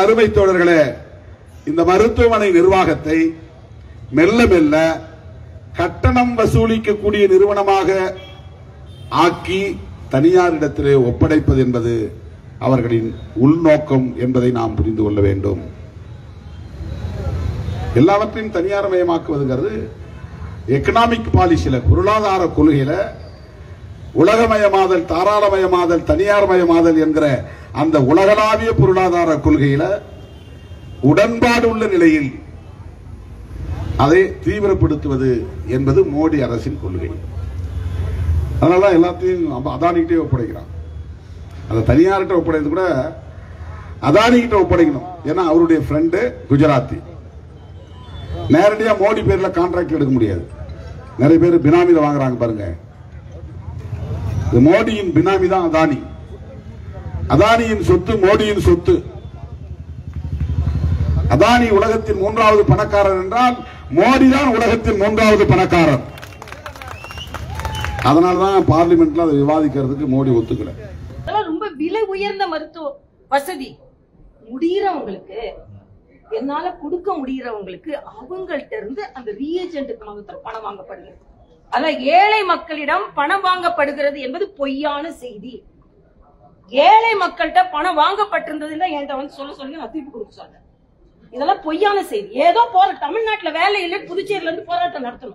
அருமை தோழர்களே இந்த மருத்துவமனை நிர்வாகத்தை மெல்ல மெல்ல கட்டணம் வசூலிக்கக்கூடிய நிறுவனமாக ஆக்கி தனியாரிடத்திலே ஒப்படைப்பது என்பது அவர்களின் உள்நோக்கம் என்பதை நாம் புரிந்து கொள்ள வேண்டும் எல்லாவற்றையும் தனியார்மயமாக்குவதுங்கிறது எக்கனாமிக் பாலிசியில பொருளாதார கொள்கையில உலகமயமாதல் தாராளமயமாதல் தனியார்மயமாதல் என்கிற அந்த உலகளாவிய பொருளாதார கொள்கையில உடன்பாடு உள்ள நிலையில் அதை தீவிரப்படுத்துவது என்பது மோடி அரசின் கொள்கை அதனால எல்லாத்தையும் அப்ப அதானிக்கிட்டே ஒப்படைக்கிறான் அதை தனியார்கிட்ட ஒப்படைக்கிறது கூட அதானிக்கிட்ட ஒப்படைக்கணும் ஏன்னா அவருடைய ஃப்ரெண்டு குஜராத்தி நேரடியா மோடி பேர்ல கான்ட்ராக்ட் எடுக்க முடியாது நிறைய பேர் பினாமில வாங்குறாங்க பாருங்க இது மோடியின் பினாமி தான் அதானி அதானியின் சொத்து மோடியின் சொத்து அதானி உலகத்தின் மூன்றாவது பணக்காரர் என்றால் மோடி தான் உலகத்தின் மூன்றாவது பணக்காரர் அதனாலதான் பார்லிமெண்ட்ல அதை விவாதிக்கிறதுக்கு மோடி ஒத்துக்கல அதெல்லாம் ரொம்ப விலை உயர்ந்த மருத்துவ வசதி முடியறவங்களுக்கு என்னால கொடுக்க முடியறவங்களுக்கு அவங்கள்ட்ட இருந்து அந்த ரீஏஜென்ட்டுக்கு மாத்திரம் பணம் வாங்கப்படுகிறது ஆனா ஏழை மக்களிடம் பணம் வாங்கப்படுகிறது என்பது பொய்யான செய்தி ஏழை மக்கள்கிட்ட பணம் வாங்கப்பட்டிருந்ததுன்னா என்கிட்ட வந்து சொல்ல சொல்லி நான் திருப்பி கொடுக்க சொன்னேன் இதெல்லாம் பொய்யான செய்தி ஏதோ போற தமிழ்நாட்டுல வேலை இல்லை புதுச்சேரியில இருந்து போராட்டம் நடத்தணும்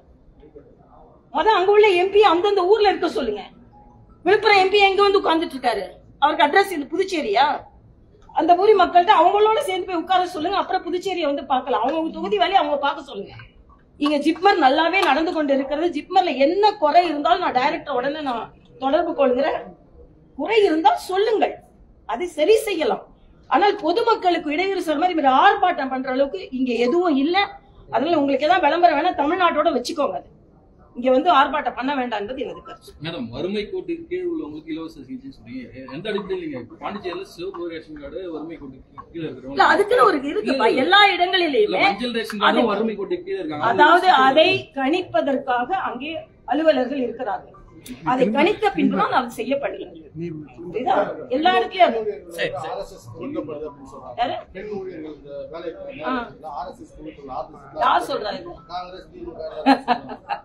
முத அங்க உள்ள எம்பி அந்தந்த ஊர்ல இருக்க சொல்லுங்க விழுப்புரம் எம்பி எங்க வந்து உட்கார்ந்துட்டு இருக்காரு அவருக்கு அட்ரஸ் இது புதுச்சேரியா அந்த ஊரி மக்கள்கிட்ட அவங்களோட சேர்ந்து போய் உட்கார சொல்லுங்க அப்புறம் புதுச்சேரியை வந்து பார்க்கலாம் அவங்க தொகுதி வேலையை அவங்க பார்க்க சொல்லுங்க இங்க ஜிப்மர் நல்லாவே நடந்து கொண்டு இருக்கிறது ஜிப்மர்ல என்ன குறை இருந்தாலும் நான் டைரக்டர் உடனே நான் தொடர்பு கொள்கிறேன் குறை இருந்தால் சொல்லுங்கள் அதை சரி செய்யலாம் ஆனால் பொதுமக்களுக்கு இடையூறு சொல்ற மாதிரி இவர் ஆர்ப்பாட்டம் பண்ற அளவுக்கு இங்க எதுவும் இல்ல அதனால உங்களுக்கு ஏதாவது விளம்பரம் வேணா தமிழ்நாட்டோட வச்சுக்கோங்க அது இங்க வந்து ஆர்ப்பாட்டம் பண்ண வேண்டாம்ன்றது எனது கருத்து மேடம் வறுமை கோட்டுக்கு கீழ் உள்ளவங்களுக்கு இலவச சிகிச்சை சொன்னீங்க எ- எந்த அடிப்படையில் நீங்க பாண்டிச்சேரியில சிவப்பு ரேஷன் கார்டு வறுமை கோட்டுக்கு கீழே இல்ல இருக்கிறவங்க அதுக்குன்னு ஒரு இருக்குப்பா எல்லா இல்ல இடங்களிலுமே மஞ்சள் ரேஷன் கார்டு அது- வறுமை கோட்டுக்கு கீழே இருக்காங்க அதாவது அதை கணிப்பதற்காக அங்கே அலுவலர்கள் இருக்கிறார்கள் அதை கணித்த பின்புதான் அது செய்யப்படுகிறது புரியுதா? எல்லா இடத்துலயும் அது சரி சரி RSS கொடுக்கப்படுது அப்படின்னு சொல்றாங்க. யாரு? பெண் ஊழியர்கள் இந்த வேலைக்கு ஆ. எல்லாம் RSS கொடுக்கல, RSS யார் சொல்றா இது? காங்கிரஸ், திமுக எல்லாம் சொல்றாங்க.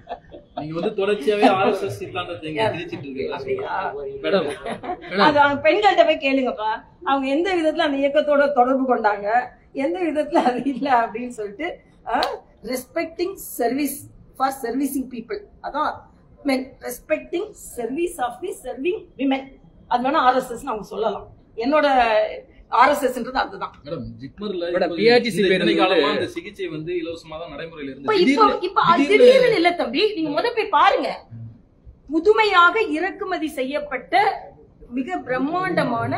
நீங்க வந்து தொடர்ச்சியாவே ஆர்எஸ்எஸ் சித்தாந்தத்தை இங்க திரிச்சிட்டு இருக்கீங்க அப்படியா? மேடம் மேடம் அது அவங்க பெண்கள்ட்ட போய் கேளுங்கப்பா அவங்க எந்த விதத்துல அந்த இயக்கத்தோட தொடர்பு கொண்டாங்க எந்த விதத்துல அது இல்ல அப்படின்னு சொல்லிட்டு respecting service for servicing people அதான் men respecting service of the serving women அது வேணா ஆர்எஸ்எஸ் அவங்க சொல்லலாம் என்னோட ஆர்எஸ்எஸ்ன்றது அதுதான் மேடம் ஜிப்மர்ல மேடம், இப்ப PRTC இந்த இத்தனை பேருந்து காலமா அந்த சிகிச்சை வந்து இலவசமா தான் நடைமுறையில இப்ப இருந்து இப்ப இப்ப அது திடீர்னு இல்ல தம்பி நீங்க முத போய் பாருங்க புதுமையாக இறக்குமதி செய்யப்பட்ட மிக பிரம்மாண்டமான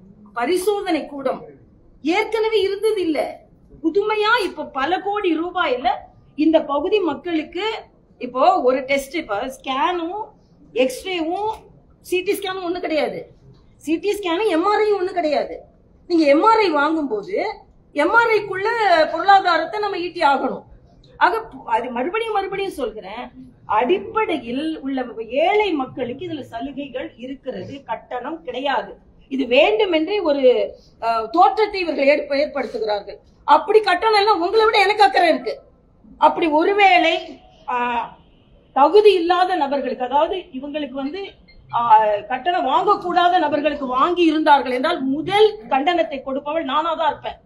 பரிசோதனை கூடம் ஏற்கனவே இருந்தது இல்ல புதுமையா இப்ப பல கோடி ரூபாயில இந்த பகுதி மக்களுக்கு இப்போ ஒரு டெஸ்ட் இப்ப ஸ்கேனும் எக்ஸ்ரேவும் சிடி ஸ்கேனும் ஒண்ணு கிடையாது சிடி ஸ்கேனும் எம்ஆர்ஐயும் ஒண்ணு கிடையாது நீங்க எம்ஆர்ஐ வாங்கும்போது எம்ஆர்ஐக்குள்ள பொருளாதாரத்தை நம்ம ஈட்டி ஆகணும் ஆக பு- அது மறுபடியும் மறுபடியும் சொல்கிறேன் அடிப்படையில் உள்ள ஏழை மக்களுக்கு இதுல சலுகைகள் இருக்கிறது கட்டணம் கிடையாது இது வேண்டுமென்றே ஒரு அஹ், தோற்றத்தை இவர்கள் ஏற்ப- ஏற்படுத்துகிறார்கள் அப்படி கட்டணம் எல்லாம் உங்களை விட எனக்கு அக்கறை இருக்கு அப்படி ஒருவேளை ஆஹ், தகுதி இல்லாத நபர்களுக்கு அதாவது இவங்களுக்கு வந்து ஆஹ், கட்டணம் வாங்கக்கூடாத நபர்களுக்கு வாங்கி இருந்தார்கள் என்றால் முதல் கண்டனத்தை கொடுப்பவள் நானா தான் இருப்பேன்